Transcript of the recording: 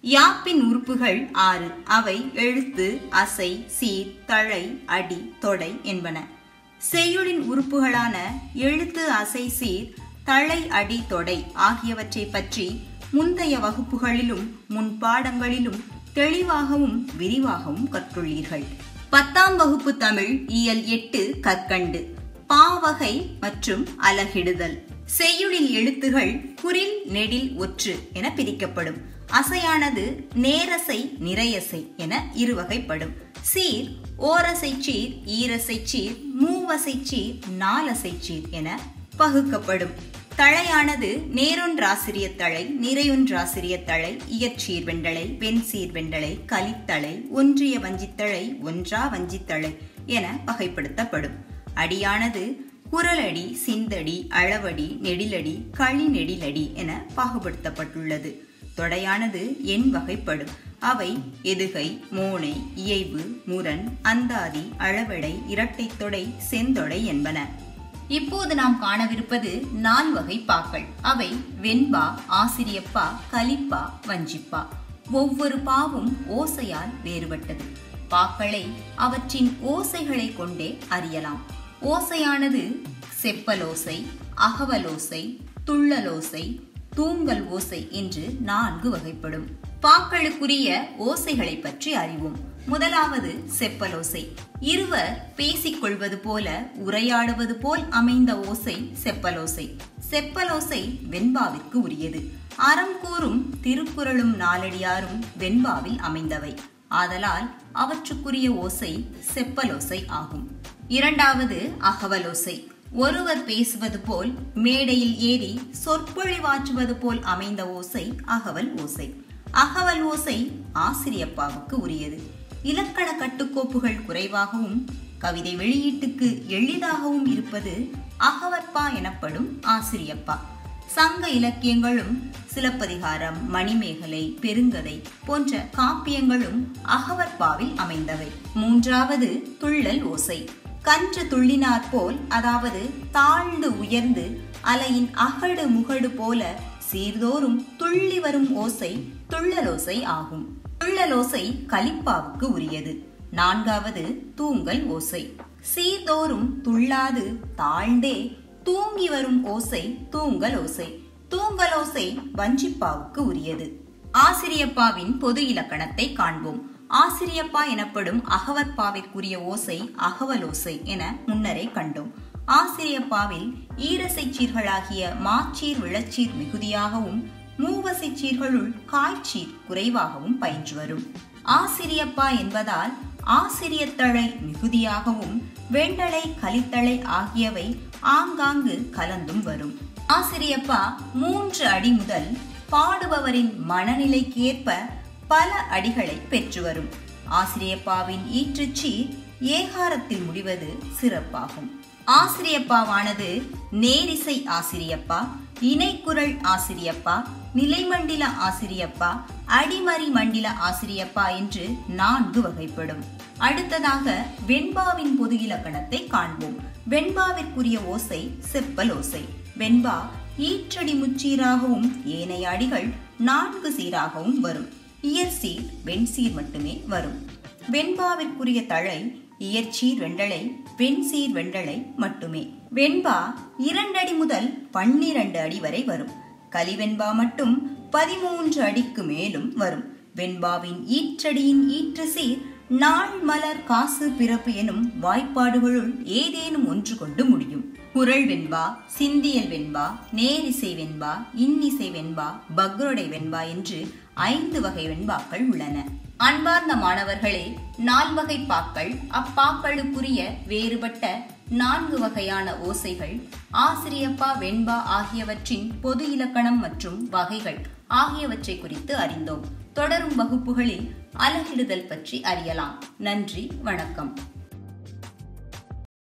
யாப்பின் உறுப்புகள் ஆறு அவை எழுத்து அசை சீர் தழை அடி தொடை என்பன செய்யுளின் உறுப்புகளான எழுத்து அசை சீர் தழை அடி தொடை ஆகியவற்றை பற்றி முந்தைய வகுப்புகளிலும் முன் பாடங்களிலும் தெளிவாகவும் விரிவாகவும் கற்றுள்ளீர்கள் பத்தாம் வகுப்பு தமிழ் இயல் எட்டு கற்கண்டு பாவகை மற்றும் அலகிடுதல் செய்யுளில் எழுத்துகள் குறில் நெடில் ஒற்று என பிரிக்கப்படும் அசையானது நேரசை நிறையசை என இருவகைப்படும் சீர் ஓரசை சீர் ஈரசை சீர் மூவசை சீர் நாலசை சீர் என பகுக்கப்படும் தழையானது நேரொன்றாசிரிய தழை நிறையொன்றாசிரிய தழை இயற்சீர் வெண்டலை வெண்சீர் வெண்டலை கலித்தழை ஒன்றிய வஞ்சித்தழை ஒன்றா வஞ்சித்தழை என வகைப்படுத்தப்படும் அடியானது குரலடி சிந்தடி அளவடி நெடிலடி களி நெடிலடி என பாகுபடுத்தப்பட்டுள்ளது தொடையானது எண் வகைப்படும் அவை எதுகை மோனை இயைபு முரண் அந்தாதி அளவடை இரட்டை தொடை செந்தொடை என்பன இப்போது நாம் காணவிருப்பது நால்வகை பாக்கள் அவை வெண்பா ஆசிரியப்பா கலிப்பா வஞ்சிப்பா ஒவ்வொரு பாவும் ஓசையால் வேறுபட்டது பாக்களை அவற்றின் ஓசைகளை கொண்டே அறியலாம் ஓசையானது செப்பலோசை அகவலோசை துள்ளலோசை தூங்கல் ஓசை என்று நான்கு வகைப்படும் பாக்களுக்குரிய ஓசைகளை பற்றி அறிவோம் முதலாவது செப்பலோசை இருவர் பேசிக் கொள்வது போல உரையாடுவது போல் அமைந்த ஓசை செப்பலோசை செப்பலோசை வெண்பாவிற்கு உரியது அறம் கூறும் திருக்குறளும் நாலடியாரும் வெண்பாவில் அமைந்தவை ஆதலால் அவற்றுக்குரிய ஓசை செப்பலோசை ஆகும் இரண்டாவது அகவலோசை ஒருவர் பேசுவது போல் மேடையில் ஏறி சொற்பொழிவாற்றுவது போல் அமைந்த ஓசை அகவல் ஓசை அகவல் ஓசை ஆசிரியப்பாவுக்கு உரியது இலக்கண கட்டுக்கோப்புகள் குறைவாகவும் கவிதை வெளியீட்டுக்கு எளிதாகவும் இருப்பது அகவற்பா எனப்படும் ஆசிரியப்பா சங்க இலக்கியங்களும் சிலப்பதிகாரம் மணிமேகலை பெருங்கதை போன்ற காப்பியங்களும் அகவற்பாவில் அமைந்தவை மூன்றாவது துள்ளல் ஓசை கன்று துள்ளினார் போல் அதாவது தாழ்ந்து உயர்ந்து அலையின் அகடு முகடு போல சீர்தோறும் துள்ளி வரும் ஓசை துள்ளலோசை ஆகும் துள்ளலோசை கலிப்பாவுக்கு உரியது நான்காவது தூங்கல் ஓசை சீர்தோறும் துள்ளாது தாழ்ந்தே தூங்கி வரும் ஓசை தூங்கல் ஓசை தூங்கல் ஓசை வஞ்சிப்பாவுக்கு உரியது ஆசிரியப்பாவின் பொது இலக்கணத்தை காண்போம் ஆசிரியப்பா எனப்படும் அகவற்பாவிற்குரிய ஓசை அகவலோசை என முன்னரே கண்டோம் ஆசிரியப்பாவில் ஈரசை சீர்களாகிய மாச்சீர் விளச்சீர் மிகுதியாகவும் மூவசை சீர்களுள் காய்ச்சீர் குறைவாகவும் பயின்று வரும் ஆசிரியப்பா என்பதால் ஆசிரியத்தழை மிகுதியாகவும் வெண்டலை கலித்தழை ஆகியவை ஆங்காங்கு கலந்தும் வரும் ஆசிரியப்பா மூன்று அடி முதல் பாடுபவரின் மனநிலைக்கேற்ப பல அடிகளை பெற்று வரும் ஆசிரியப்பாவின் ஈற்றுச்சி ஏகாரத்தில் முடிவது சிறப்பாகும் ஆசிரியப்பாவானது நேரிசை ஆசிரியப்பா இணைக்குரல் ஆசிரியப்பா நிலைமண்டில ஆசிரியப்பா அடிமறி மண்டில ஆசிரியப்பா என்று நான்கு வகைப்படும் அடுத்ததாக வெண்பாவின் பொது இலக்கணத்தை காண்போம் வெண்பாவிற்குரிய ஓசை செப்பல் ஓசை வெண்பா ஈற்றடி முச்சீராகவும் ஏனைய அடிகள் நான்கு சீராகவும் வரும் இயற்சீர் வெண்சீர் மட்டுமே வரும் வெண்பாவிற்குரிய தழை இயற்சீர் வெண்டலை வெண்சீர் வெண்டலை மட்டுமே வெண்பா இரண்டடி முதல் பன்னிரண்டு அடி வரை வரும் கலிவெண்பா மட்டும் பதிமூன்று அடிக்கு மேலும் வரும் வெண்பாவின் ஈற்றடியின் ஈற்று சீர் நாள் மலர் காசு பிறப்பு எனும் வாய்ப்பாடுகளுள் ஏதேனும் ஒன்று கொண்டு முடியும் குரல் வெண்பா சிந்தியல் வெண்பா நேரிசை வெண்பா இன்னிசை வெண்பா பக்ரோடை வெண்பா என்று ஐந்து வகை வெண்பாக்கள் உள்ளன அன்பார்ந்த மாணவர்களே நால்வகை பாக்கள் அப்பாக்களுக்குரிய வேறுபட்ட நான்கு வகையான ஓசைகள் ஆசிரியப்பா வெண்பா ஆகியவற்றின் பொது இலக்கணம் மற்றும் வகைகள் ஆகியவற்றை குறித்து அறிந்தோம் தொடரும் வகுப்புகளில் அலகிடுதல் பற்றி அறியலாம் நன்றி வணக்கம்